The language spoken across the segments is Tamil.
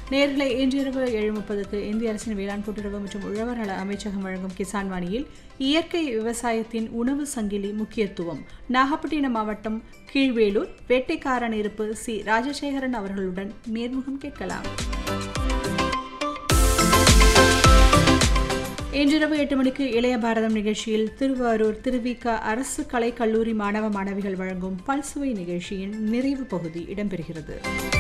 நேர்களை இன்றிரவு ஏழு முப்பதுக்கு இந்திய அரசின் வேளாண் கூட்டுறவு மற்றும் உழவர் நல அமைச்சகம் வழங்கும் கிசான் வாணியில் இயற்கை விவசாயத்தின் உணவு சங்கிலி முக்கியத்துவம் நாகப்பட்டினம் மாவட்டம் கீழ்வேலூர் வேட்டைக்காரன் இருப்பு சி ராஜசேகரன் அவர்களுடன் நேர்முகம் கேட்கலாம் இன்றிரவு எட்டு மணிக்கு இளைய பாரதம் நிகழ்ச்சியில் திருவாரூர் திருவிக அரசு கலை கல்லூரி மாணவ மாணவிகள் வழங்கும் பல்சுவை நிகழ்ச்சியின் நிறைவு பகுதி இடம்பெறுகிறது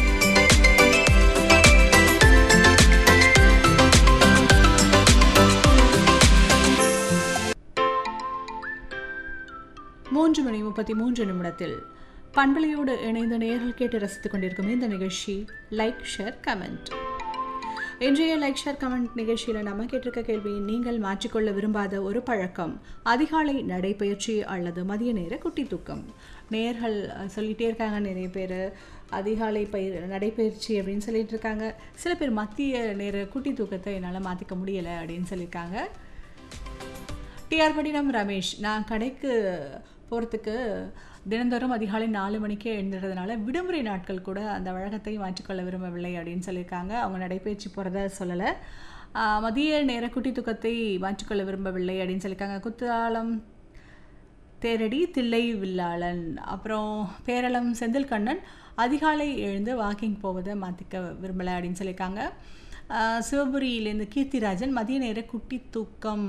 மூன்று மணி முப்பத்தி மூன்று நிமிடத்தில் பண்பலையோடு இணைந்த நேர்கள் கேட்டு ரசித்துக் கொண்டிருக்கும் இந்த நிகழ்ச்சி லைக் ஷேர் கமெண்ட் இன்றைய லைக் ஷேர் கமெண்ட் நிகழ்ச்சியில் நம்ம கேட்டிருக்க கேள்வி நீங்கள் மாற்றிக்கொள்ள விரும்பாத ஒரு பழக்கம் அதிகாலை நடைப்பயிற்சி அல்லது மதிய நேர குட்டி தூக்கம் நேர்கள் சொல்லிகிட்டே இருக்காங்க நிறைய பேர் அதிகாலை பயிர் நடைப்பயிற்சி அப்படின்னு சொல்லிட்டு இருக்காங்க சில பேர் மத்திய நேர குட்டி தூக்கத்தை என்னால் மாற்றிக்க முடியலை அப்படின்னு சொல்லியிருக்காங்க டிஆர் பட்டினம் ரமேஷ் நான் கடைக்கு போகிறதுக்கு தினந்தோறும் அதிகாலை நாலு மணிக்கே எழுந்துறதுனால விடுமுறை நாட்கள் கூட அந்த வழக்கத்தை மாற்றிக்கொள்ள விரும்பவில்லை அப்படின்னு சொல்லியிருக்காங்க அவங்க நடைபயிற்சி போகிறத சொல்லலை மதிய நேர குட்டி தூக்கத்தை மாற்றிக்கொள்ள விரும்பவில்லை அப்படின்னு சொல்லியிருக்காங்க குத்தாலம் தேரடி தில்லை வில்லாளன் அப்புறம் பேரளம் செந்தில் கண்ணன் அதிகாலை எழுந்து வாக்கிங் போவதை மாற்றிக்க விரும்பலை அப்படின்னு சொல்லியிருக்காங்க சிவபுரியிலேருந்து கீர்த்திராஜன் மதிய நேர குட்டி தூக்கம்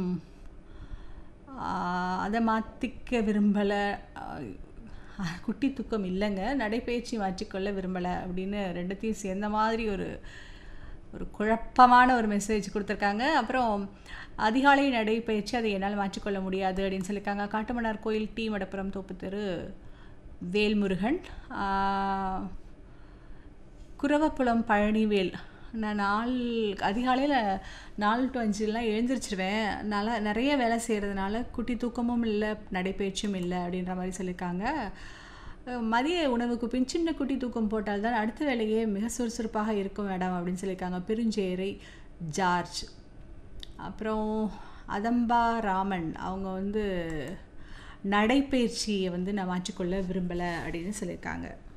அதை மாற்றிக்க விரும்பலை குட்டி தூக்கம் இல்லைங்க நடைப்பயிற்சி மாற்றிக்கொள்ள விரும்பலை அப்படின்னு ரெண்டுத்தையும் சேர்ந்த மாதிரி ஒரு ஒரு குழப்பமான ஒரு மெசேஜ் கொடுத்துருக்காங்க அப்புறம் அதிகாலை நடைப்பயிற்சி அதை என்னால் மாற்றிக்கொள்ள முடியாது அப்படின்னு சொல்லியிருக்காங்க காட்டுமன்னார் கோயில் டி மடப்புறம் தோப்பு தெரு வேல்முருகன் குரவப்புலம் பழனிவேல் நான் நாள் அதிகாலையில் நாலு டு அஞ்சுலாம் எழுந்திரிச்சிருவேன் நல்லா நிறைய வேலை செய்கிறதுனால குட்டி தூக்கமும் இல்லை நடைப்பயிற்சியும் இல்லை அப்படின்ற மாதிரி சொல்லியிருக்காங்க மதிய உணவுக்கு பின் சின்ன குட்டி தூக்கம் போட்டால் தான் அடுத்த வேலையே மிக சுறுசுறுப்பாக இருக்கும் மேடம் அப்படின்னு சொல்லியிருக்காங்க பெருஞ்சேரை ஜார்ஜ் அப்புறம் அதம்பா ராமன் அவங்க வந்து நடைப்பயிற்சியை வந்து நான் மாற்றிக்கொள்ள விரும்பலை அப்படின்னு சொல்லியிருக்காங்க